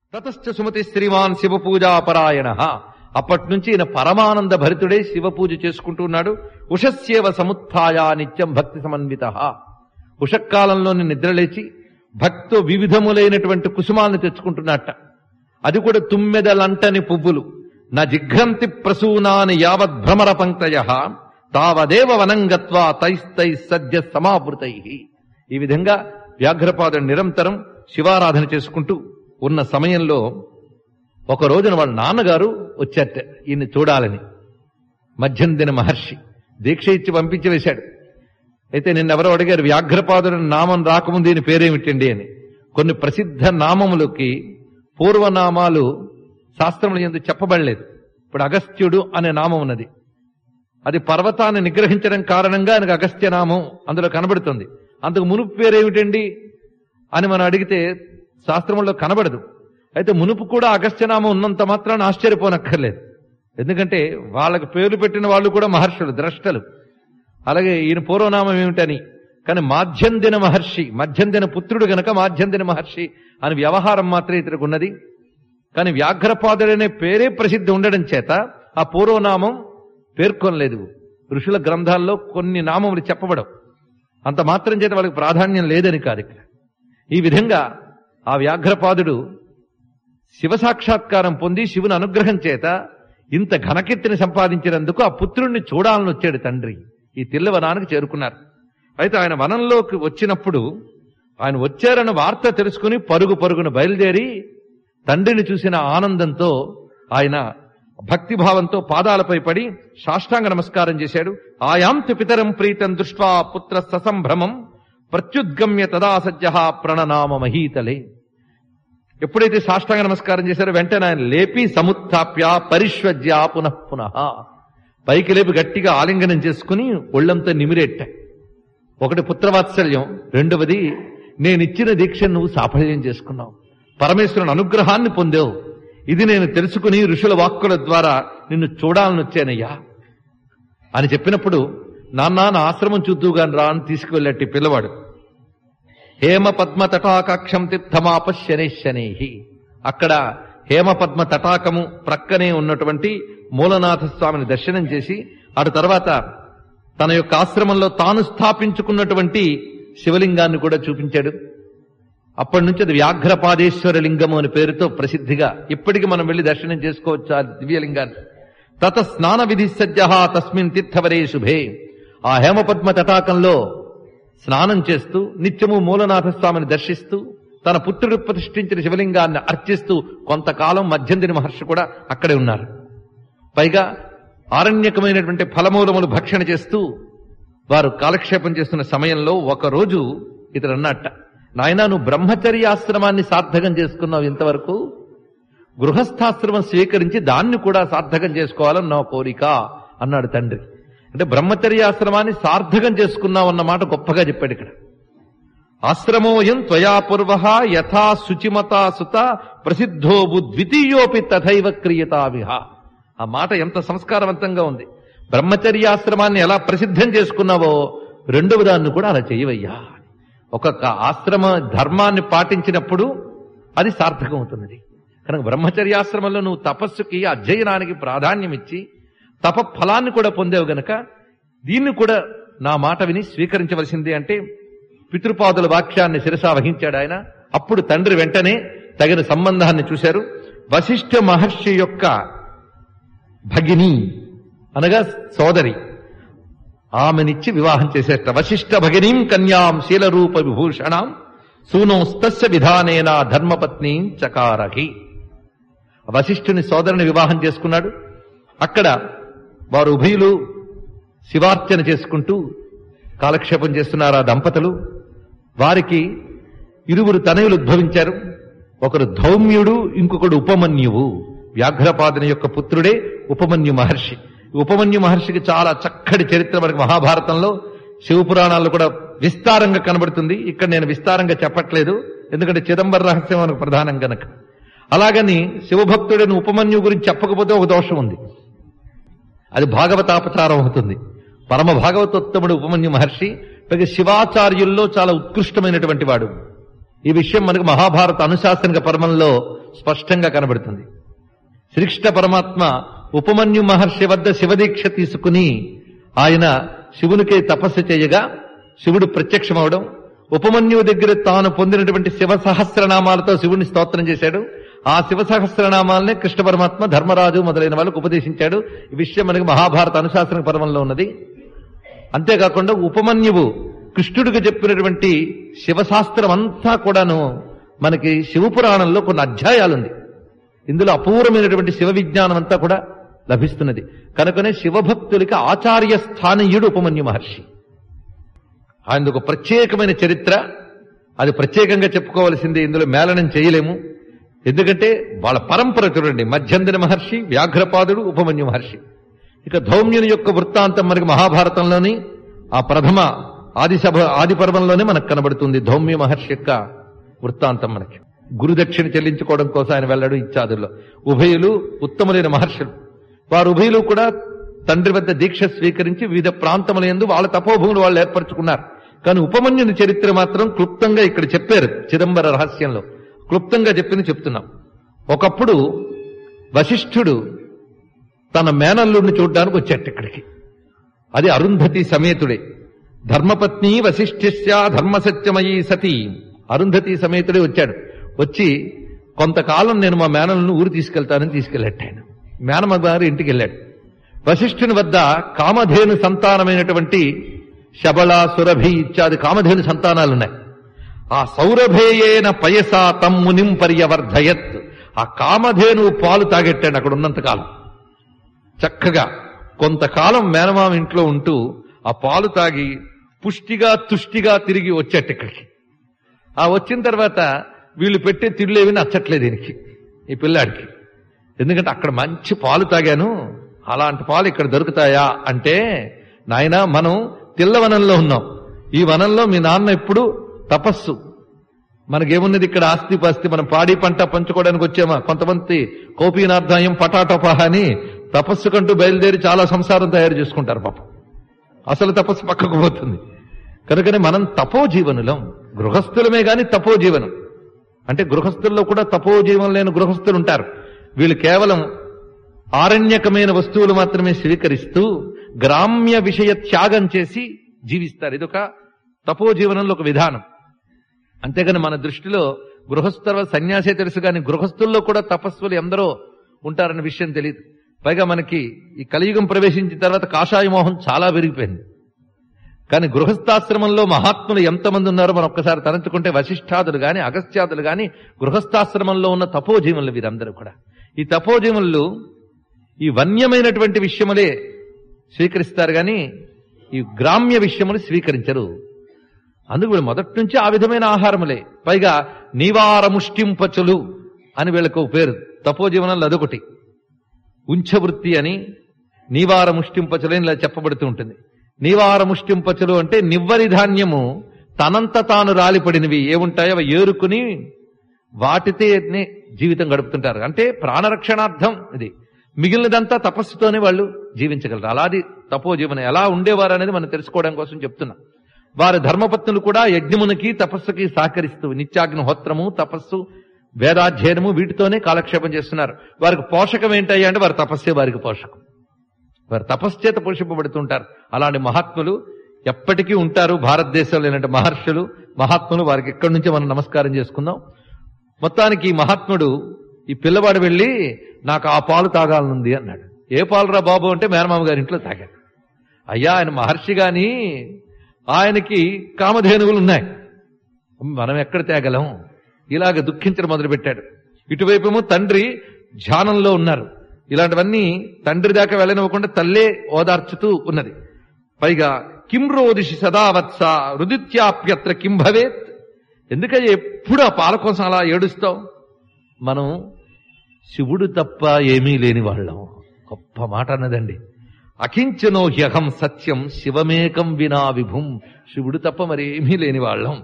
తతశ్చ సుమతి శ్రీమాన్ శివ పూజాపరాయణ అప్పటి నుంచి ఈయన పరమానంద భరితుడే శివ పూజ చేసుకుంటున్నాడు ఉషస్యేవ సముత్థాయ నిత్యం భక్తి సమన్విత ఉషక్కాలంలోని నిద్రలేచి భక్తితో వివిధములైనటువంటి కుసుమాలను తెచ్చుకుంటున్నట్ట అది కూడా తుమ్మెదలంటని పువ్వులు నా జిఘ్రంతి ప్రసూనాని యావత్ భ్రమర పంక్తయ తావదేవ వనంగత్వా తైస్తై సద్య సమావృతై ఈ విధంగా వ్యాఘ్రపాదుడు నిరంతరం శివారాధన చేసుకుంటూ ఉన్న సమయంలో ఒక రోజున వాళ్ళ నాన్నగారు వచ్చారట ఈయన్ని చూడాలని మధ్యందిన మహర్షి దీక్ష ఇచ్చి పంపించి వేశాడు అయితే నిన్నెవరో అడిగారు వ్యాఘ్రపాదుడు నామం రాకముందు దీని పేరేమిటండి అని కొన్ని ప్రసిద్ధ నామములకి పూర్వనామాలు శాస్త్రములు ఎందుకు చెప్పబడలేదు ఇప్పుడు అగస్త్యుడు అనే నామం ఉన్నది అది పర్వతాన్ని నిగ్రహించడం కారణంగా ఆయనకు అగస్త్య నామం అందులో కనబడుతుంది అంతకు మునుపు పేరేమిటండి అని మనం అడిగితే శాస్త్రములో కనబడదు అయితే మునుపు కూడా అగస్త్యనామం ఉన్నంత మాత్రాన్ని ఆశ్చర్యపోనక్కర్లేదు ఎందుకంటే వాళ్ళకి పేర్లు పెట్టిన వాళ్ళు కూడా మహర్షులు ద్రష్టలు అలాగే ఈయన పూర్వనామం ఏమిటని కానీ మాధ్యందిన మహర్షి మధ్యందిన పుత్రుడు గనక మాధ్యందిన మహర్షి అని వ్యవహారం మాత్రమే ఇతనికి ఉన్నది కానీ వ్యాఘ్రపాదుడనే పేరే ప్రసిద్ధి ఉండడం చేత ఆ పూర్వనామం పేర్కొనలేదు ఋషుల గ్రంథాల్లో కొన్ని నామములు చెప్పబడవు అంత మాత్రం చేత వాళ్ళకి ప్రాధాన్యం లేదని కాదు ఇక్కడ ఈ విధంగా ఆ వ్యాఘ్రపాదుడు శివ సాక్షాత్కారం పొంది శివుని అనుగ్రహం చేత ఇంత ఘనకీర్తిని సంపాదించినందుకు ఆ పుత్రుణ్ణి చూడాలని వచ్చాడు తండ్రి ఈ తిల్లవనానికి చేరుకున్నారు అయితే ఆయన వనంలోకి వచ్చినప్పుడు ఆయన వచ్చారన్న వార్త తెలుసుకుని పరుగు పరుగున బయలుదేరి తండ్రిని చూసిన ఆనందంతో ఆయన భక్తిభావంతో పాదాలపై పడి సాష్టాంగ నమస్కారం చేశాడు ఆయాంతి పితరం ప్రీతం దృష్ట్వా పుత్ర ససంభ్రమం ప్రత్యుద్గమ్య తదా సజ్జ ప్రణనామ మహీతలే ఎప్పుడైతే సాష్టాంగ నమస్కారం చేశారో వెంటనే ఆయన లేపి సముత్థాప్య పరిష్వజ్య పునః పునః పైకి లేపి గట్టిగా ఆలింగనం చేసుకుని ఒళ్ళంతా నిమిరెట్ట ఒకటి పుత్రవాత్సల్యం రెండవది నేనిచ్చిన దీక్ష నువ్వు సాఫల్యం చేసుకున్నావు పరమేశ్వరుని అనుగ్రహాన్ని పొందావు ఇది నేను తెలుసుకుని ఋషుల వాక్కుల ద్వారా నిన్ను చూడాలని వచ్చానయ్యా అని చెప్పినప్పుడు నాన్న నా ఆశ్రమం చూద్దుగాని రా అని తీసుకువెళ్ళట్టి పిల్లవాడు హేమ పద్మ తటాకాక్షం తిత్తమాప శని శనేహి అక్కడ హేమ పద్మ తటాకము ప్రక్కనే ఉన్నటువంటి మూలనాథ స్వామిని దర్శనం చేసి అటు తర్వాత తన యొక్క ఆశ్రమంలో తాను స్థాపించుకున్నటువంటి శివలింగాన్ని కూడా చూపించాడు అప్పటి నుంచి అది వ్యాఘ్రపాదేశ్వర లింగము అని పేరుతో ప్రసిద్ధిగా ఇప్పటికి మనం వెళ్లి దర్శనం చేసుకోవచ్చు ఆ దివ్యలింగాన్ని తత స్నాన విధి సజ్జ తస్మిన్ తీర్థవరే శుభే ఆ హేమపద్మ తటాకంలో స్నానం చేస్తూ నిత్యము మూలనాథ స్వామిని దర్శిస్తూ తన పుత్రుడు ప్రతిష్ఠించిన శివలింగాన్ని అర్చిస్తూ కొంతకాలం మధ్యందిని మహర్షి కూడా అక్కడే ఉన్నారు పైగా ఆరణ్యకమైనటువంటి ఫలమూలములు భక్షణ చేస్తూ వారు కాలక్షేపం చేస్తున్న సమయంలో ఒక రోజు ఇతడు అన్నట్ట నాయనా నువ్వు బ్రహ్మచర్యాశ్రమాన్ని సార్థకం చేసుకున్నావు ఇంతవరకు గృహస్థాశ్రమం స్వీకరించి దాన్ని కూడా సార్థకం చేసుకోవాలని నా కోరిక అన్నాడు తండ్రి అంటే బ్రహ్మచర్యాశ్రమాన్ని సార్థకం చేసుకున్నావు అన్నమాట గొప్పగా చెప్పాడు ఇక్కడ ఆశ్రమోయం త్వయా పూర్వ యథా శుచిమతా సుత ప్రసిద్ధోబు ద్వితీయోపి తథైవ క్రియతావిహ ఆ మాట ఎంత సంస్కారవంతంగా ఉంది బ్రహ్మచర్యాశ్రమాన్ని ఎలా ప్రసిద్ధం చేసుకున్నావో రెండవ దాన్ని కూడా అలా చేయవయ్యా ఒక్కొక్క ఆశ్రమ ధర్మాన్ని పాటించినప్పుడు అది సార్థకం అవుతున్నది కనుక బ్రహ్మచర్యాశ్రమంలో నువ్వు తపస్సుకి అధ్యయనానికి ప్రాధాన్యం ఇచ్చి తప ఫలాన్ని కూడా పొందేవు గనక దీన్ని కూడా నా మాట విని స్వీకరించవలసిందే అంటే పితృపాదుల వాక్యాన్ని శిరసా వహించాడు ఆయన అప్పుడు తండ్రి వెంటనే తగిన సంబంధాన్ని చూశారు వశిష్ఠ మహర్షి యొక్క భగిని అనగా సోదరి ఆమెనిచ్చి వివాహం చేసేట వశిష్ఠ భగినీం కన్యాం శీలరూప విభూషణాం సూనోస్తస్య విధానేన ధర్మపత్ని చకారహి వశిష్ఠుని సోదరుని వివాహం చేసుకున్నాడు అక్కడ వారు ఉభయులు శివార్చన చేసుకుంటూ కాలక్షేపం చేస్తున్నారు ఆ దంపతులు వారికి ఇరువురు తనయులు ఉద్భవించారు ఒకరు ధౌమ్యుడు ఇంకొకడు ఉపమన్యువు వ్యాఘ్రపాదుని యొక్క పుత్రుడే ఉపమన్యు మహర్షి ఉపమన్యు మహర్షికి చాలా చక్కటి చరిత్ర మనకి మహాభారతంలో శివపురాణాల్లో కూడా విస్తారంగా కనబడుతుంది ఇక్కడ నేను విస్తారంగా చెప్పట్లేదు ఎందుకంటే చిదంబర రహస్యం మనకు ప్రధానం గనక అలాగని శివభక్తుడైన ఉపమన్యు గురించి చెప్పకపోతే ఒక దోషం ఉంది అది భాగవతాపచారం అవుతుంది పరమ భాగవతోత్తముడు ఉపమన్యు మహర్షి పైగా శివాచార్యుల్లో చాలా ఉత్కృష్టమైనటువంటి వాడు ఈ విషయం మనకు మహాభారత అనుశాసనిక పర్వంలో స్పష్టంగా కనబడుతుంది శ్రీకృష్ణ పరమాత్మ ఉపమన్యు మహర్షి వద్ద శివదీక్ష తీసుకుని ఆయన శివునికే తపస్సు చేయగా శివుడు ప్రత్యక్షమవడం ఉపమన్యువు దగ్గర తాను పొందినటువంటి శివ సహస్రనామాలతో శివుని స్తోత్రం చేశాడు ఆ శివ సహస్రనామాలనే కృష్ణ పరమాత్మ ధర్మరాజు మొదలైన వాళ్ళకు ఉపదేశించాడు ఈ విషయం మనకి మహాభారత అనుశాసన పర్వంలో ఉన్నది అంతేకాకుండా ఉపమన్యువు కృష్ణుడికి చెప్పినటువంటి శివశాస్త్రం అంతా కూడాను మనకి శివపురాణంలో కొన్ని అధ్యాయాలుంది ఇందులో అపూర్వమైనటువంటి శివ విజ్ఞానం అంతా కూడా లభిస్తున్నది కనుకనే శివభక్తులకి ఆచార్య స్థానీయుడు ఉపమన్యు మహర్షి ఆయనది ఒక ప్రత్యేకమైన చరిత్ర అది ప్రత్యేకంగా చెప్పుకోవాల్సిందే ఇందులో మేళనం చేయలేము ఎందుకంటే వాళ్ళ పరంపర చూడండి మధ్యందిన మహర్షి వ్యాఘ్రపాదుడు ఉపమన్యు మహర్షి ఇక ధౌమ్యుని యొక్క వృత్తాంతం మనకి మహాభారతంలోని ఆ ప్రథమ ఆది సభ ఆది పర్వంలోనే మనకు కనబడుతుంది ధౌమ్య మహర్షి యొక్క వృత్తాంతం మనకి గురుదక్షిణ చెల్లించుకోవడం కోసం ఆయన వెళ్ళాడు ఇత్యాదుల్లో ఉభయులు ఉత్తములైన మహర్షులు వారు ఉభయులు కూడా తండ్రి వద్ద దీక్ష స్వీకరించి వివిధ ప్రాంతముల యందు వాళ్ళ తపోభూములు వాళ్ళు ఏర్పరచుకున్నారు కానీ ఉపమన్యుని చరిత్ర మాత్రం క్లుప్తంగా ఇక్కడ చెప్పారు చిదంబర రహస్యంలో క్లుప్తంగా చెప్పింది చెప్తున్నాం ఒకప్పుడు వశిష్ఠుడు తన మేనల్లుడిని చూడ్డానికి వచ్చాట ఇక్కడికి అది అరుంధతి సమేతుడే ధర్మపత్ని వశిష్ఠస్య ధర్మసత్యమయీ సతీ అరుంధతి సమేతుడే వచ్చాడు వచ్చి కొంతకాలం నేను మా మేనల్ని ఊరు తీసుకెళ్తానని తీసుకెళ్ళాడు ఆయన మేనమ్మ గారు ఇంటికి వెళ్ళాడు వశిష్ఠుని వద్ద కామధేను సంతానమైనటువంటి శబళ సురభి ఇత్యాది కామధేను సంతానాలున్నాయి ఆ సౌరభేయేన పయసా తమ్మునిం పర్యవర్ధయత్ ఆ కామధేను పాలు తాగెట్టాడు అక్కడ ఉన్నంతకాలం చక్కగా కొంతకాలం మేనమామ ఇంట్లో ఉంటూ ఆ పాలు తాగి పుష్టిగా తుష్టిగా తిరిగి వచ్చేట ఇక్కడికి ఆ వచ్చిన తర్వాత వీళ్ళు పెట్టే తిళ్ళేవి నచ్చట్లేదు దీనికి ఈ పిల్లాడికి ఎందుకంటే అక్కడ మంచి పాలు తాగాను అలాంటి పాలు ఇక్కడ దొరుకుతాయా అంటే నాయనా మనం తిల్లవనంలో ఉన్నాం ఈ వనంలో మీ నాన్న ఎప్పుడు తపస్సు మనకేమున్నది ఇక్కడ ఆస్తి పాస్తి మనం పాడి పంట పంచుకోవడానికి వచ్చామా కొంతమంది కోపీనార్థాయం పటాటోపహ అని తపస్సు కంటూ బయలుదేరి చాలా సంసారం తయారు చేసుకుంటారు పాపం అసలు తపస్సు పక్కకు పోతుంది కనుకనే మనం తపోజీవనులం గృహస్థులమే గాని తపోజీవనం అంటే గృహస్థుల్లో కూడా తపోజీవనం లేని గృహస్థులు ఉంటారు వీళ్ళు కేవలం ఆరణ్యకమైన వస్తువులు మాత్రమే స్వీకరిస్తూ గ్రామ్య విషయ త్యాగం చేసి జీవిస్తారు ఇదొక తపోజీవనంలో ఒక విధానం అంతేగాని మన దృష్టిలో గృహస్థుల సన్యాసే తెలుసు కానీ గృహస్థుల్లో కూడా తపస్సులు ఎందరో ఉంటారన్న విషయం తెలియదు పైగా మనకి ఈ కలియుగం ప్రవేశించిన తర్వాత కాషాయ మోహం చాలా పెరిగిపోయింది కానీ గృహస్థాశ్రమంలో మహాత్ములు ఎంతమంది ఉన్నారో మనం ఒక్కసారి తలంచుకుంటే వశిష్ఠాదులు గాని అగస్త్యాదులు గాని గృహస్థాశ్రమంలో ఉన్న తపోజీవులు వీరందరూ కూడా ఈ తపోజీవులు ఈ వన్యమైనటువంటి విషయములే స్వీకరిస్తారు గాని ఈ గ్రామ్య విషయములు స్వీకరించరు అందుకు వీళ్ళు మొదటి నుంచి ఆ విధమైన ఆహారములే పైగా నివారముష్టింపచులు అని వీళ్ళకు పేరు తపోజీవనంలో అదొకటి ఉంచవృత్తి అని నీవారముష్టింపచులు అని ఇలా చెప్పబడుతూ ఉంటుంది నీవారముష్టింపచులు అంటే నివ్వరి ధాన్యము తనంత తాను రాలిపడినవి ఏముంటాయో అవి ఏరుకుని వాటితోనే జీవితం గడుపుతుంటారు అంటే ప్రాణరక్షణార్థం ఇది మిగిలినదంతా తపస్సుతోనే వాళ్ళు జీవించగలరు అలాది తపోజీవనం ఎలా ఉండేవారు అనేది మనం తెలుసుకోవడం కోసం చెప్తున్నా వారి ధర్మపత్నులు కూడా యజ్ఞమునికి తపస్సుకి సహకరిస్తూ నిత్యాగ్నిహోత్రము తపస్సు వేదాధ్యయనము వీటితోనే కాలక్షేపం చేస్తున్నారు వారికి పోషకం ఏంటయ్యా అంటే వారి తపస్సే వారికి పోషకం వారు తపశ్చేత పోషింపబడుతుంటారు అలాంటి మహాత్ములు ఎప్పటికీ ఉంటారు భారతదేశంలో లేనంటే మహర్షులు మహాత్ములు వారికి ఎక్కడి నుంచో మనం నమస్కారం చేసుకుందాం మొత్తానికి ఈ మహాత్ముడు ఈ పిల్లవాడు వెళ్ళి నాకు ఆ పాలు తాగాలనుంది అన్నాడు ఏ పాలురా బాబు అంటే మేనమామ గారి ఇంట్లో తాగాడు అయ్యా ఆయన మహర్షి గాని ఆయనకి కామధేనువులు ఉన్నాయి మనం ఎక్కడ తేగలం ఇలాగ దుఃఖించడం మొదలుపెట్టాడు ఇటువైపేమో తండ్రి ధ్యానంలో ఉన్నారు ఇలాంటివన్నీ తండ్రి దాకా వెళ్ళనివ్వకుండా తల్లే ఓదార్చుతూ ఉన్నది పైగా కిం రోదిషి సదావత్స రుదిత్యాప్యత్ర కిం భవేత్ ఎందుకని ఎప్పుడు ఆ పాల కోసం అలా ఏడుస్తావు మనం శివుడు తప్ప ఏమీ లేని వాళ్ళం గొప్ప మాట అన్నదండి అకించనో హ్యహం సత్యం శివమేకం వినా విభుం శివుడు తప్ప మరి ఏమీ లేని వాళ్ళం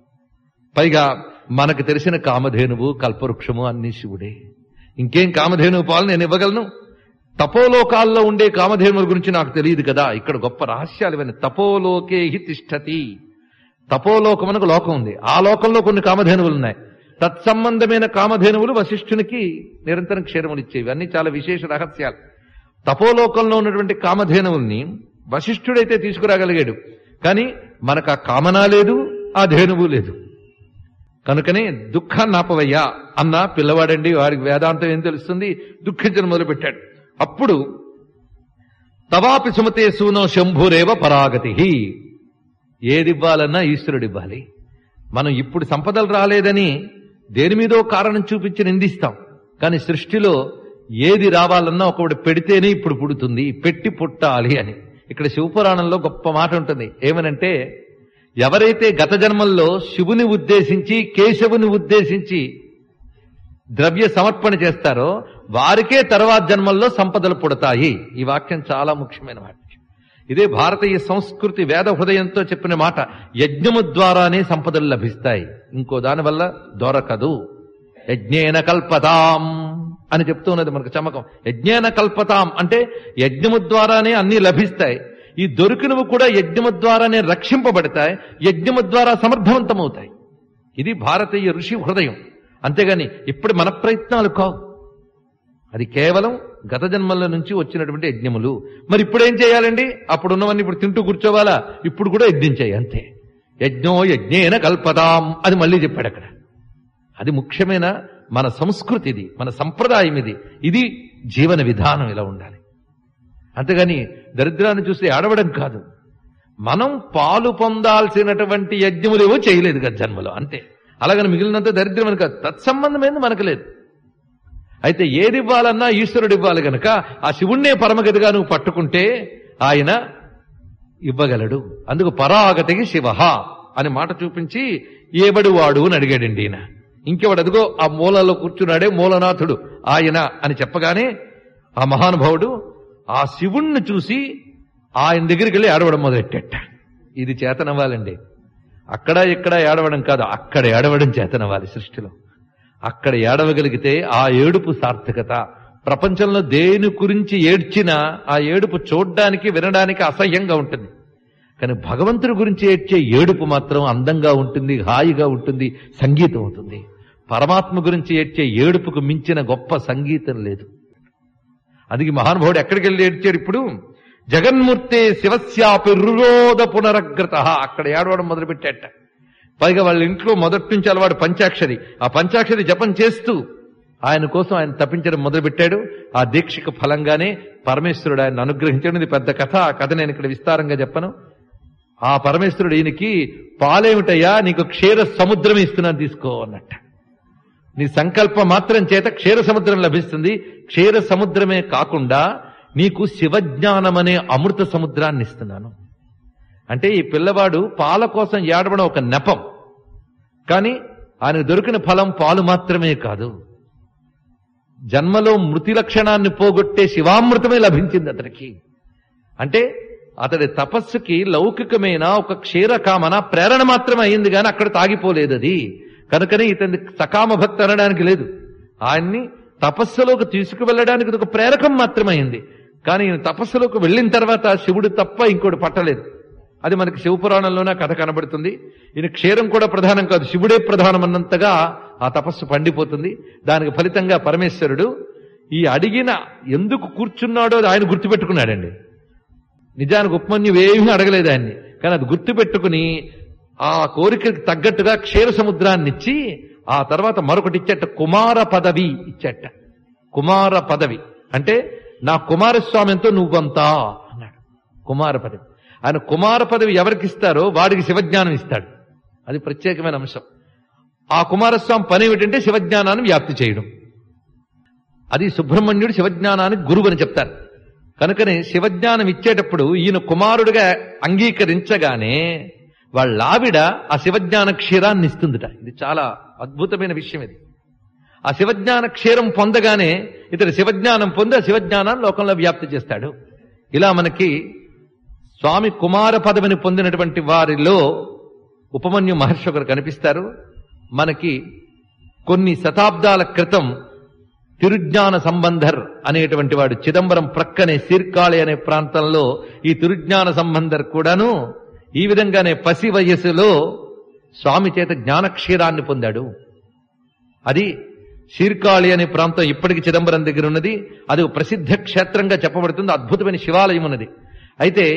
పైగా మనకు తెలిసిన కామధేనువు కల్పవృక్షము అన్ని శివుడే ఇంకేం కామధేనువు పాలు నేను ఇవ్వగలను తపోలోకాల్లో ఉండే కామధేనువుల గురించి నాకు తెలియదు కదా ఇక్కడ గొప్ప రహస్యాలు ఇవన్నీ తపోలోకే హి తిష్టతి తపోలోకమునకు లోకం ఉంది ఆ లోకంలో కొన్ని కామధేనువులు ఉన్నాయి తత్సంబంధమైన కామధేనువులు వశిష్ఠునికి నిరంతరం క్షీరములు ఇచ్చేవి అన్ని చాలా విశేష రహస్యాలు తపోలోకంలో ఉన్నటువంటి కామధేనువుల్ని వశిష్ఠుడైతే తీసుకురాగలిగాడు కానీ మనకు ఆ కామన లేదు ఆ ధేనువు లేదు కనుకనే దుఃఖాన్ని ఆపవయ్యా అన్న పిల్లవాడండి వారికి వేదాంతం ఏం తెలుస్తుంది దుఃఖించడం మొదలుపెట్టాడు అప్పుడు తవాపి సుమతే సూనో శంభురేవ పరాగతి ఏది ఇవ్వాలన్నా ఈశ్వరుడు ఇవ్వాలి మనం ఇప్పుడు సంపదలు రాలేదని దేని మీదో కారణం చూపించి నిందిస్తాం కానీ సృష్టిలో ఏది రావాలన్నా ఒకటి పెడితేనే ఇప్పుడు పుడుతుంది పెట్టి పుట్టాలి అని ఇక్కడ శివపురాణంలో గొప్ప మాట ఉంటుంది ఏమనంటే ఎవరైతే గత జన్మల్లో శివుని ఉద్దేశించి కేశవుని ఉద్దేశించి ద్రవ్య సమర్పణ చేస్తారో వారికే తర్వాత జన్మల్లో సంపదలు పుడతాయి ఈ వాక్యం చాలా ముఖ్యమైన వాక్యం ఇదే భారతీయ సంస్కృతి వేద హృదయంతో చెప్పిన మాట యజ్ఞము ద్వారానే సంపదలు లభిస్తాయి ఇంకో దానివల్ల దొరకదు యజ్ఞేన కల్పతాం అని చెప్తున్నది మనకు చమకం యజ్ఞేన కల్పతాం అంటే యజ్ఞము ద్వారానే అన్ని లభిస్తాయి ఈ దొరికినవి కూడా యజ్ఞము ద్వారానే రక్షింపబడతాయి యజ్ఞము ద్వారా సమర్థవంతమవుతాయి ఇది భారతీయ ఋషి హృదయం అంతేగాని ఇప్పుడు మన ప్రయత్నాలు కావు అది కేవలం గత జన్మల నుంచి వచ్చినటువంటి యజ్ఞములు మరి ఇప్పుడు ఏం చేయాలండి అప్పుడు ఉన్నవన్నీ ఇప్పుడు తింటూ కూర్చోవాలా ఇప్పుడు కూడా యజ్ఞం చేయి అంతే యజ్ఞో యజ్ఞేన కల్పదాం అది మళ్ళీ చెప్పాడు అక్కడ అది ముఖ్యమైన మన సంస్కృతి ఇది మన సంప్రదాయం ఇది ఇది జీవన విధానం ఇలా ఉండాలి అంతేగాని దరిద్రాన్ని చూసి ఆడవడం కాదు మనం పాలు పొందాల్సినటువంటి యజ్ఞములేవో చేయలేదు గత జన్మలో అంతే అలాగని మిగిలినంత దరిద్రం అని కాదు తత్సంబంధమైంది మనకు లేదు అయితే ఏది ఇవ్వాలన్నా ఈశ్వరుడు ఇవ్వాలి గనక ఆ శివుణ్ణే పరమగతిగా నువ్వు పట్టుకుంటే ఆయన ఇవ్వగలడు అందుకు పరాగతికి శివ అని మాట చూపించి ఏబడి వాడు అని అడిగాడండి ఈయన ఇంకెవడు అదిగో ఆ మూలలో కూర్చున్నాడే మూలనాథుడు ఆయన అని చెప్పగానే ఆ మహానుభావుడు ఆ శివుణ్ణి చూసి ఆయన దగ్గరికి వెళ్ళి ఏడవడం మొదలెట్టేట ఇది చేతనవ్వాలండి అక్కడ ఇక్కడ ఏడవడం కాదు అక్కడ ఏడవడం చేతనవ్వాలి సృష్టిలో అక్కడ ఏడవగలిగితే ఆ ఏడుపు సార్థకత ప్రపంచంలో దేని గురించి ఏడ్చినా ఆ ఏడుపు చూడ్డానికి వినడానికి అసహ్యంగా ఉంటుంది కానీ భగవంతుడి గురించి ఏడ్చే ఏడుపు మాత్రం అందంగా ఉంటుంది హాయిగా ఉంటుంది సంగీతం అవుతుంది పరమాత్మ గురించి ఏడ్చే ఏడుపుకు మించిన గొప్ప సంగీతం లేదు అందుకే మహానుభావుడు ఎక్కడికి వెళ్ళి ఏడ్చాడు ఇప్పుడు జగన్మూర్తే శివస్యాపి రురోధ పునరగ్రత అక్కడ ఏడవడం మొదలుపెట్టాట పైగా వాళ్ళ ఇంట్లో మొదటి నుంచి అలవాడు పంచాక్షరి ఆ పంచాక్షరి జపం చేస్తూ ఆయన కోసం ఆయన తప్పించడం మొదలుపెట్టాడు ఆ దీక్షకు ఫలంగానే పరమేశ్వరుడు ఆయన అనుగ్రహించడం ఇది పెద్ద కథ ఆ కథ నేను ఇక్కడ విస్తారంగా చెప్పను ఆ పరమేశ్వరుడు ఈయనకి పాలేమిటయ్యా నీకు క్షీర సముద్రం ఇస్తున్నాను తీసుకో అన్నట్ట నీ సంకల్పం మాత్రం చేత క్షీర సముద్రం లభిస్తుంది క్షీర సముద్రమే కాకుండా నీకు శివజ్ఞానం అనే అమృత సముద్రాన్ని ఇస్తున్నాను అంటే ఈ పిల్లవాడు పాల కోసం ఏడవడం ఒక నెపం కానీ ఆయనకు దొరికిన ఫలం పాలు మాత్రమే కాదు జన్మలో మృతి లక్షణాన్ని పోగొట్టే శివామృతమే లభించింది అతనికి అంటే అతడి తపస్సుకి లౌకికమైన ఒక క్షీరకామన ప్రేరణ మాత్రమే అయింది కానీ అక్కడ తాగిపోలేదు అది కనుకనే ఇతని సకామ భక్తి అనడానికి లేదు ఆయన్ని తపస్సులోకి తీసుకువెళ్ళడానికి ఇది ఒక ప్రేరకం మాత్రమే అయింది కానీ ఈయన తపస్సులోకి వెళ్ళిన తర్వాత శివుడు తప్ప ఇంకోటి పట్టలేదు అది మనకి శివపురాణంలోనే కథ కనబడుతుంది ఈయన క్షీరం కూడా ప్రధానం కాదు శివుడే ప్రధానం అన్నంతగా ఆ తపస్సు పండిపోతుంది దానికి ఫలితంగా పరమేశ్వరుడు ఈ అడిగిన ఎందుకు కూర్చున్నాడో అది ఆయన గుర్తుపెట్టుకున్నాడండి నిజానికి ఉపమన్యువు ఏమీ అడగలేదు ఆయన్ని కానీ అది గుర్తుపెట్టుకుని ఆ కోరికకి తగ్గట్టుగా క్షీర సముద్రాన్ని ఇచ్చి ఆ తర్వాత మరొకటి ఇచ్చట కుమార పదవి ఇచ్చట కుమార పదవి అంటే నా కుమారస్వామి ఎంతో నువ్వంతా అన్నాడు కుమార పదవి ఆయన కుమార పదవి ఎవరికి ఇస్తారో వాడికి శివజ్ఞానం ఇస్తాడు అది ప్రత్యేకమైన అంశం ఆ కుమారస్వామి పని ఏమిటంటే శివజ్ఞానాన్ని వ్యాప్తి చేయడం అది సుబ్రహ్మణ్యుడు శివజ్ఞానానికి గురువు అని చెప్తారు కనుకనే శివజ్ఞానం ఇచ్చేటప్పుడు ఈయన కుమారుడిగా అంగీకరించగానే వాళ్ళ ఆవిడ ఆ శివజ్ఞాన క్షీరాన్ని ఇస్తుందిట ఇది చాలా అద్భుతమైన విషయం ఇది ఆ శివజ్ఞాన క్షీరం పొందగానే ఇతడు శివజ్ఞానం పొంది ఆ శివజ్ఞానాన్ని లోకంలో వ్యాప్తి చేస్తాడు ఇలా మనకి స్వామి కుమార పదవిని పొందినటువంటి వారిలో ఉపమన్యు మహర్షి ఒకరు కనిపిస్తారు మనకి కొన్ని శతాబ్దాల క్రితం తిరుజ్ఞాన సంబంధర్ అనేటువంటి వాడు చిదంబరం ప్రక్కనే సీర్కాళి అనే ప్రాంతంలో ఈ తిరుజ్ఞాన సంబంధర్ కూడాను ఈ విధంగానే పసి వయస్సులో స్వామి చేత జ్ఞానక్షీరాన్ని పొందాడు అది శీర్కాళి అనే ప్రాంతం ఇప్పటికి చిదంబరం దగ్గర ఉన్నది అది ఒక ప్రసిద్ధ క్షేత్రంగా చెప్పబడుతుంది అద్భుతమైన శివాలయం ఉన్నది అయితే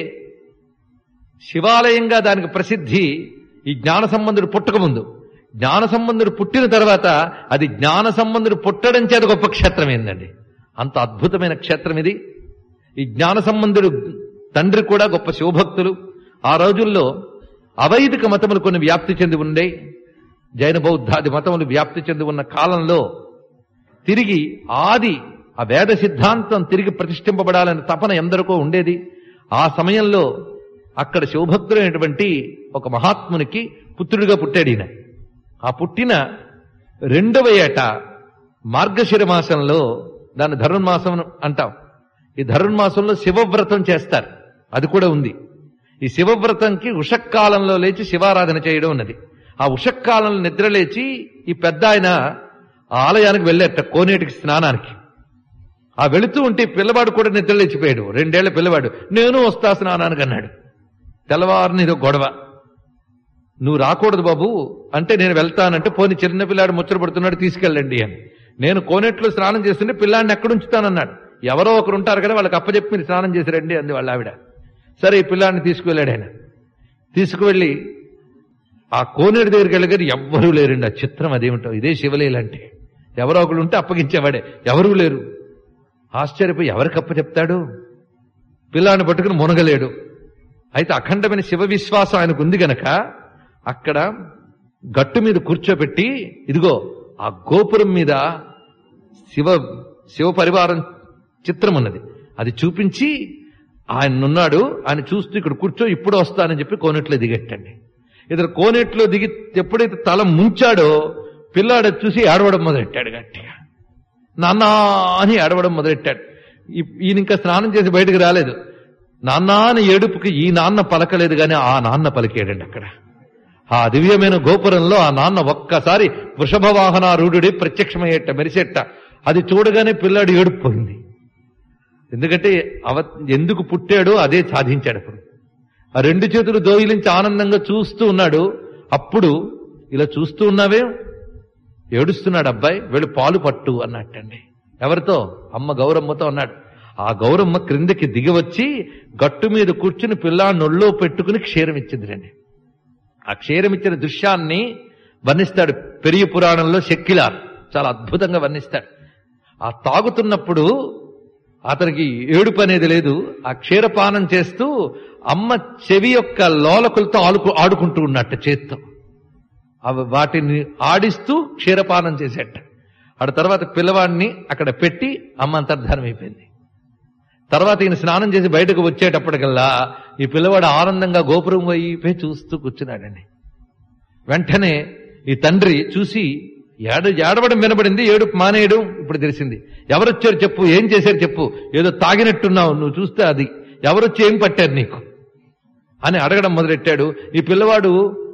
శివాలయంగా దానికి ప్రసిద్ధి ఈ జ్ఞాన సంబంధుడు పుట్టకముందు జ్ఞాన సంబంధుడు పుట్టిన తర్వాత అది జ్ఞాన సంబంధుడు పుట్టడం చేత గొప్ప క్షేత్రం ఏందండి అంత అద్భుతమైన క్షేత్రం ఇది ఈ జ్ఞాన సంబంధుడు తండ్రి కూడా గొప్ప శివభక్తులు ఆ రోజుల్లో అవైదిక మతములు కొన్ని వ్యాప్తి చెంది ఉండే జైన బౌద్ధాది మతములు వ్యాప్తి చెంది ఉన్న కాలంలో తిరిగి ఆది ఆ వేద సిద్ధాంతం తిరిగి ప్రతిష్ఠింపబడాలని తపన ఎందరికో ఉండేది ఆ సమయంలో అక్కడ శివభక్తుడైనటువంటి ఒక మహాత్మునికి పుత్రుడిగా పుట్టాడు ఈయన ఆ పుట్టిన రెండవ ఏట మార్గశిర మాసంలో దాన్ని ధనుర్మాసం అంటాం ఈ ధనుర్మాసంలో శివవ్రతం చేస్తారు అది కూడా ఉంది ఈ శివవ్రతంకి ఉషక్కాలంలో లేచి శివారాధన చేయడం ఉన్నది ఆ ఉషక్కాలంలో నిద్రలేచి ఈ పెద్ద ఆయన ఆ ఆలయానికి వెళ్ళేట కోనేటికి స్నానానికి ఆ వెళుతూ ఉంటే ఈ పిల్లవాడు కూడా నిద్రలేచిపోయాడు రెండేళ్ల పిల్లవాడు నేను వస్తా స్నానానికి అన్నాడు తెల్లవారిని ఇదో గొడవ నువ్వు రాకూడదు బాబు అంటే నేను వెళ్తానంటే పోని చిన్న పిల్లాడు ముచ్చట పడుతున్నాడు తీసుకెళ్ళండి అని నేను కోనేట్లో స్నానం చేస్తుంటే పిల్లాడిని ఎక్కడ ఉంచుతానన్నాడు ఎవరో ఒకరు ఉంటారు కదా వాళ్ళకి అప్పచెప్పి మీరు స్నానం చేసి రండి అంది వాళ్ళ ఆవిడ సరే ఈ పిల్లాడిని తీసుకువెళ్ళాడు ఆయన తీసుకువెళ్ళి ఆ కోనేరు దగ్గరికి వెళ్ళగారు ఎవ్వరూ లేరండి ఆ చిత్రం అదేమిటో ఇదే శివలీలంటే ఎవరో ఒకరు ఉంటే అప్పగించేవాడే ఎవరూ లేరు ఆశ్చర్యపోయి ఎవరికి అప్ప చెప్తాడు పిల్లాన్ని పట్టుకుని మునగలేడు అయితే అఖండమైన శివ విశ్వాసం ఆయనకు ఉంది గనక అక్కడ గట్టు మీద కూర్చోబెట్టి ఇదిగో ఆ గోపురం మీద శివ శివ పరివారం చిత్రం ఉన్నది అది చూపించి ఆయన ఉన్నాడు ఆయన చూస్తూ ఇక్కడ కూర్చో ఇప్పుడు వస్తానని చెప్పి కోనేట్లో దిగెట్టండి ఇతను కోనేట్లో దిగి ఎప్పుడైతే తల ముంచాడో పిల్లాడు చూసి ఏడవడం మొదలెట్టాడు గట్టిగా నాన్న అని ఏడవడం మొదలెట్టాడు ఈ- ఈయన ఇంకా స్నానం చేసి బయటకు రాలేదు నాన్న అని ఏడుపుకి ఈ నాన్న పలకలేదు కానీ ఆ నాన్న పలికాడండి అక్కడ ఆ దివ్యమైన గోపురంలో ఆ నాన్న ఒక్కసారి వృషభ వాహనారూఢుడి ప్రత్యక్షమయ్యేట మెరిసేట అది చూడగానే పిల్లాడు ఏడుపుపోయింది ఎందుకంటే అవ ఎందుకు పుట్టాడో అదే సాధించాడు అప్పుడు ఆ రెండు చేతులు దోయిలించి ఆనందంగా చూస్తూ ఉన్నాడు అప్పుడు ఇలా చూస్తూ ఉన్నావే ఏడుస్తున్నాడు అబ్బాయి వెళ్ళి పాలు పట్టు అన్నట్టండి ఎవరితో అమ్మ గౌరమ్మతో అన్నాడు ఆ గౌరమ్మ క్రిందకి దిగివచ్చి గట్టు మీద కూర్చుని పిల్లాన్ని ఒళ్ళో పెట్టుకుని క్షీరం ఇచ్చింది రండి ఆ క్షీరం ఇచ్చిన దృశ్యాన్ని వర్ణిస్తాడు పెరియ పురాణంలో శక్కిలార్ చాలా అద్భుతంగా వర్ణిస్తాడు ఆ తాగుతున్నప్పుడు అతనికి ఏడుపు అనేది లేదు ఆ క్షీరపానం చేస్తూ అమ్మ చెవి యొక్క లోలకులతో ఆడుకు ఆడుకుంటూ ఉన్నట్టు చేత్తో అవి వాటిని ఆడిస్తూ క్షీరపానం చేసేట ఆడ తర్వాత పిల్లవాడిని అక్కడ పెట్టి అమ్మ అంతర్ధానం అయిపోయింది తర్వాత ఈయన స్నానం చేసి బయటకు వచ్చేటప్పటికల్లా ఈ పిల్లవాడు ఆనందంగా గోపురం వైపే చూస్తూ కూర్చున్నాడండి వెంటనే ఈ తండ్రి చూసి ఏడ ఏడవడం వినబడింది ఏడుపు మానేయడం ఇప్పుడు తెలిసింది ఎవరొచ్చారు చెప్పు ఏం చేశారు చెప్పు ఏదో తాగినట్టున్నావు నువ్వు చూస్తే అది ఎవరొచ్చి ఏం పట్టారు నీకు అని అడగడం మొదలెట్టాడు ఈ పిల్లవాడు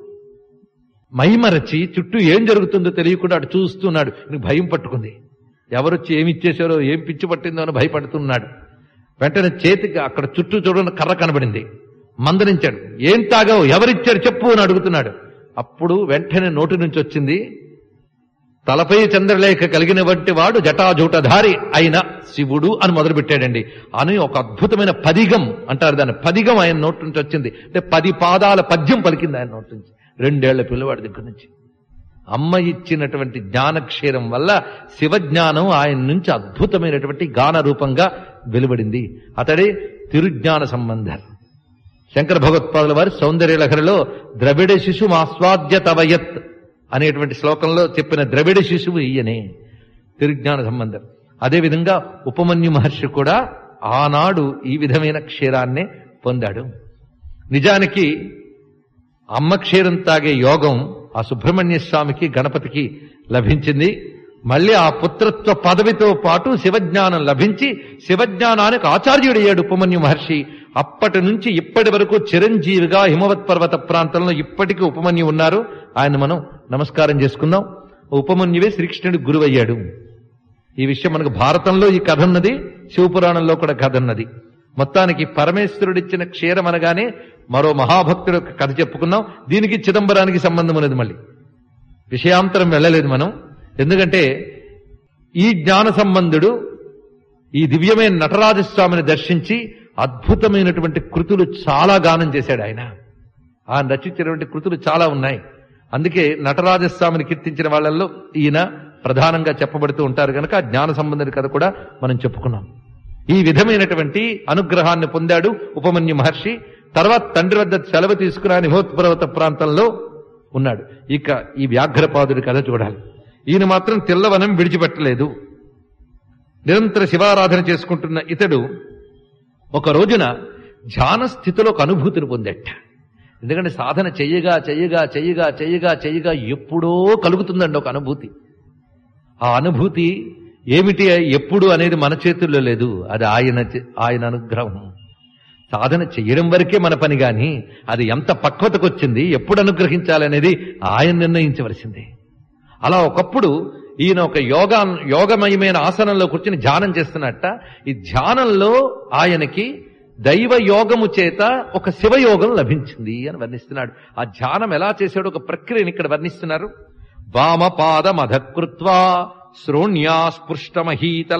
మైమరచి చుట్టూ ఏం జరుగుతుందో తెలియకుండా అటు చూస్తున్నాడు నీకు భయం పట్టుకుంది ఎవరొచ్చి ఏమి ఇచ్చేశారో ఏం పిచ్చి పట్టిందో అని భయపడుతున్నాడు వెంటనే చేతికి అక్కడ చుట్టూ చూడని కర్ర కనబడింది మందరించాడు ఏం తాగావు ఎవరిచ్చారు చెప్పు అని అడుగుతున్నాడు అప్పుడు వెంటనే నోటి నుంచి వచ్చింది తలపై చంద్రలేఖ కలిగిన వంటి వాడు జటాజూటధారి అయిన శివుడు అని మొదలుపెట్టాడండి అని ఒక అద్భుతమైన పదిగం అంటారు దాన్ని పదిగం ఆయన నోటి నుంచి వచ్చింది అంటే పది పాదాల పద్యం పలికింది ఆయన నోటి నుంచి రెండేళ్ల పిల్లవాడి దగ్గర నుంచి అమ్మ ఇచ్చినటువంటి జ్ఞానక్షీరం వల్ల శివజ్ఞానం ఆయన నుంచి అద్భుతమైనటువంటి గాన రూపంగా వెలువడింది అతడే తిరుజ్ఞాన సంబంధం శంకర భగవత్పాదుల వారి సౌందర్య లహరిలో ద్రవిడ శిశు ఆస్వాద్య తవయత్ అనేటువంటి శ్లోకంలో చెప్పిన ద్రవిడ శిశువు ఈయనే తిరుజ్ఞాన సంబంధం అదేవిధంగా ఉపమన్యు మహర్షి కూడా ఆనాడు ఈ విధమైన క్షీరాన్నే పొందాడు నిజానికి అమ్మ క్షీరం తాగే యోగం ఆ సుబ్రహ్మణ్య స్వామికి గణపతికి లభించింది మళ్ళీ ఆ పుత్రత్వ పదవితో పాటు శివజ్ఞానం లభించి శివజ్ఞానానికి ఆచార్యుడయ్యాడు ఉపమన్యు మహర్షి అప్పటి నుంచి ఇప్పటి వరకు చిరంజీవిగా హిమవత్ పర్వత ప్రాంతంలో ఇప్పటికీ ఉపమన్యు ఉన్నారు ఆయన మనం నమస్కారం చేసుకుందాం ఉపమన్యువే శ్రీకృష్ణుడి గురువయ్యాడు ఈ విషయం మనకు భారతంలో ఈ కథ ఉన్నది శివపురాణంలో కూడా కథ ఉన్నది మొత్తానికి పరమేశ్వరుడిచ్చిన క్షీరం అనగానే మరో మహాభక్తుడు యొక్క కథ చెప్పుకున్నాం దీనికి చిదంబరానికి సంబంధం ఉన్నది మళ్ళీ విషయాంతరం వెళ్ళలేదు మనం ఎందుకంటే ఈ జ్ఞాన సంబంధుడు ఈ దివ్యమైన నటరాజస్వామిని దర్శించి అద్భుతమైనటువంటి కృతులు చాలా గానం చేశాడు ఆయన ఆయన రచించినటువంటి కృతులు చాలా ఉన్నాయి అందుకే నటరాజస్వామిని కీర్తించిన వాళ్ళల్లో ఈయన ప్రధానంగా చెప్పబడుతూ ఉంటారు కనుక ఆ జ్ఞాన సంబంధుడి కథ కూడా మనం చెప్పుకున్నాం ఈ విధమైనటువంటి అనుగ్రహాన్ని పొందాడు ఉపమన్యు మహర్షి తర్వాత తండ్రి వద్ద సెలవు తీసుకుని నిహోత్పర్వత ప్రాంతంలో ఉన్నాడు ఇక ఈ వ్యాఘ్రపాదుడి కథ చూడాలి ఈయన మాత్రం తెల్లవనం విడిచిపెట్టలేదు నిరంతర శివారాధన చేసుకుంటున్న ఇతడు ఒక రోజున ధ్యాన స్థితిలో ఒక అనుభూతిని పొందట ఎందుకంటే సాధన చెయ్యగా చెయ్యగా చెయ్యగా చెయ్యగా చెయ్యగా ఎప్పుడో కలుగుతుందండి ఒక అనుభూతి ఆ అనుభూతి ఏమిటి ఎప్పుడు అనేది మన చేతుల్లో లేదు అది ఆయన చే- ఆయన అనుగ్రహం సాధన చెయ్యడం వరకే మన పని గాని అది ఎంత పక్వతకు వచ్చింది ఎప్పుడు అనుగ్రహించాలనేది ఆయన నిర్ణయించవలసిందే అలా ఒకప్పుడు ఈయన ఒక యోగా యోగమయమైన ఆసనంలో కూర్చుని ధ్యానం చేస్తున్నట్ట ఈ ధ్యానంలో ఆయనకి దైవ యోగము చేత ఒక శివయోగం లభించింది అని వర్ణిస్తున్నాడు ఆ ధ్యానం ఎలా చేశాడో ఒక ప్రక్రియని ఇక్కడ వర్ణిస్తున్నారు వామపాదమధకృత్వా శ్రోణ్యా స్పృష్టమహీతల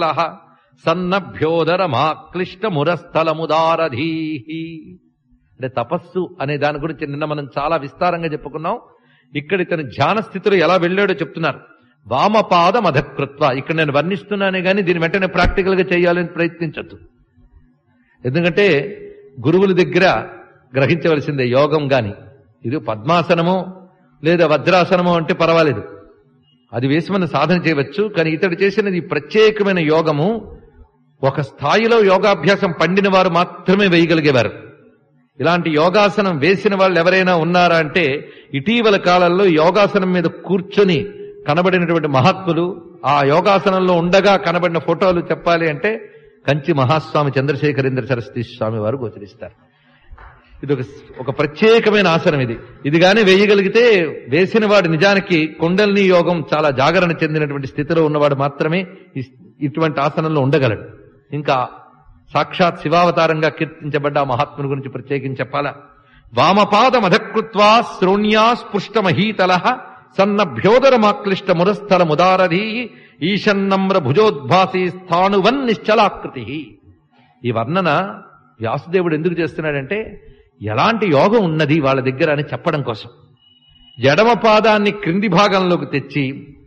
సన్నభ్యోదరమాక్లిష్టమురస్థలముదారధీ అంటే తపస్సు అనే దాని గురించి నిన్న మనం చాలా విస్తారంగా చెప్పుకున్నాం ఇక్కడ ఇతను ధ్యాన స్థితిలో ఎలా వెళ్ళాడో చెప్తున్నారు వామపాద మధకృత్వ ఇక్కడ నేను వర్ణిస్తున్నానే గాని దీని వెంటనే ప్రాక్టికల్ గా చేయాలని ప్రయత్నించద్దు ఎందుకంటే గురువుల దగ్గర గ్రహించవలసిందే యోగం గాని ఇది పద్మాసనమో లేదా వజ్రాసనమో అంటే పర్వాలేదు అది వేసి మనం సాధన చేయవచ్చు కానీ ఇతడు చేసినది ఈ ప్రత్యేకమైన యోగము ఒక స్థాయిలో యోగాభ్యాసం పండిన వారు మాత్రమే వేయగలిగేవారు ఇలాంటి యోగాసనం వేసిన వాళ్ళు ఎవరైనా ఉన్నారా అంటే ఇటీవల కాలంలో యోగాసనం మీద కూర్చొని కనబడినటువంటి మహాత్ములు ఆ యోగాసనంలో ఉండగా కనబడిన ఫోటోలు చెప్పాలి అంటే కంచి మహాస్వామి చంద్రశేఖరేంద్ర సరస్వతి స్వామి వారు గోచరిస్తారు ఇది ఒక ఒక ప్రత్యేకమైన ఆసనం ఇది ఇది గాని వేయగలిగితే వేసిన వాడు నిజానికి కుండలిని యోగం చాలా జాగరణ చెందినటువంటి స్థితిలో ఉన్నవాడు మాత్రమే ఈ- ఇటువంటి ఆసనంలో ఉండగలడు ఇంకా సాక్షాత్ శివావతారంగా కీర్తించబడ్డ ఆ మహాత్ముని గురించి ప్రత్యేకించి చెప్పాలా వామపాద మధకృత్వా శ్రోణ్యా స్పృష్టమహీతల సన్నభ్యోదరమాక్లిష్ట మురస్థల ముదారధీ ఈశన్నమ్ర భుజోద్భాసి స్థాణువన్ నిశ్చలాకృతి ఈ వర్ణన వ్యాసుదేవుడు ఎందుకు చేస్తున్నాడంటే ఎలాంటి యోగం ఉన్నది వాళ్ళ దగ్గర అని చెప్పడం కోసం ఎడమ పాదాన్ని క్రింది భాగంలోకి తెచ్చి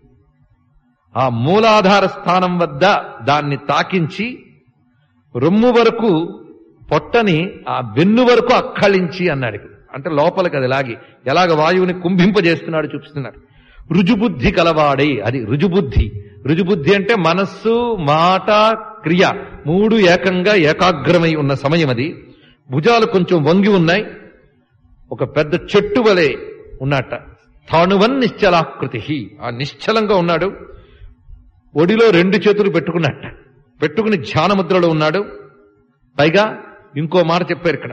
ఆ మూలాధార స్థానం వద్ద దాన్ని తాకించి రొమ్ము వరకు పొట్టని ఆ వెన్ను వరకు అక్కళించి అన్నాడు ఇక్కడ. అంటే లోపలికి అది లాగి ఎలాగ వాయువుని కుంభింపజేస్తున్నాడు చూపిస్తున్నాడు రుజుబుద్ధి కలవాడై అది రుజుబుద్ధి రుజుబుద్ధి అంటే మనస్సు మాట క్రియ మూడు ఏకంగా ఏకాగ్రమై ఉన్న సమయం అది భుజాలు కొంచెం వంగి ఉన్నాయి ఒక పెద్ద చెట్టు వలె ఉన్నట్ట తాణువన్ నిశ్చలాకృతి ఆ నిశ్చలంగా ఉన్నాడు ఒడిలో రెండు చేతులు పెట్టుకున్నట్ట పెట్టుకుని ధ్యాన ముద్రలో ఉన్నాడు పైగా ఇంకో మాట చెప్పారు ఇక్కడ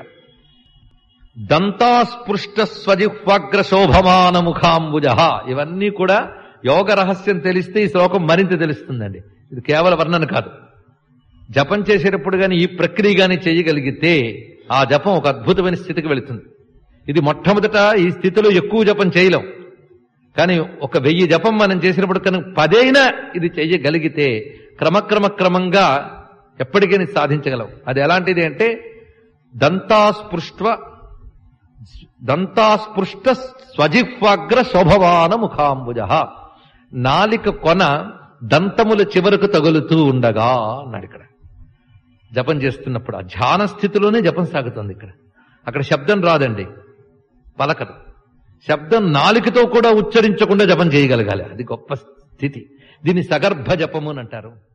దంతాస్పృష్ట స్వజిహ్వాగ్ర శోభమాన ముఖాంబుజ ఇవన్నీ కూడా యోగ రహస్యం తెలిస్తే ఈ శ్లోకం మరింత తెలుస్తుందండి ఇది కేవల వర్ణన కాదు జపం చేసేటప్పుడు గాని ఈ ప్రక్రియ గాని చేయగలిగితే ఆ జపం ఒక అద్భుతమైన స్థితికి వెళుతుంది ఇది మొట్టమొదట ఈ స్థితిలో ఎక్కువ జపం చేయలేం కానీ ఒక వెయ్యి జపం మనం చేసినప్పుడు కనుక పదైనా ఇది చెయ్యగలిగితే క్రమక్రమ క్రమంగా ఎప్పటికైనా సాధించగలం అది ఎలాంటిది అంటే దంతాస్పృష్ట దంతాస్పృష్ట స్వజిహ్వాగ్ర శోభవాన ముఖాంబుజ నాలిక కొన దంతముల చివరకు తగులుతూ ఉండగా అన్నాడు ఇక్కడ జపం చేస్తున్నప్పుడు ఆ ధ్యాన స్థితిలోనే జపం సాగుతుంది ఇక్కడ అక్కడ శబ్దం రాదండి పలకదు శబ్దం నాలికతో కూడా ఉచ్చరించకుండా జపం చేయగలగాలి అది గొప్ప స్థితి దీన్ని సగర్భ జపము అని అంటారు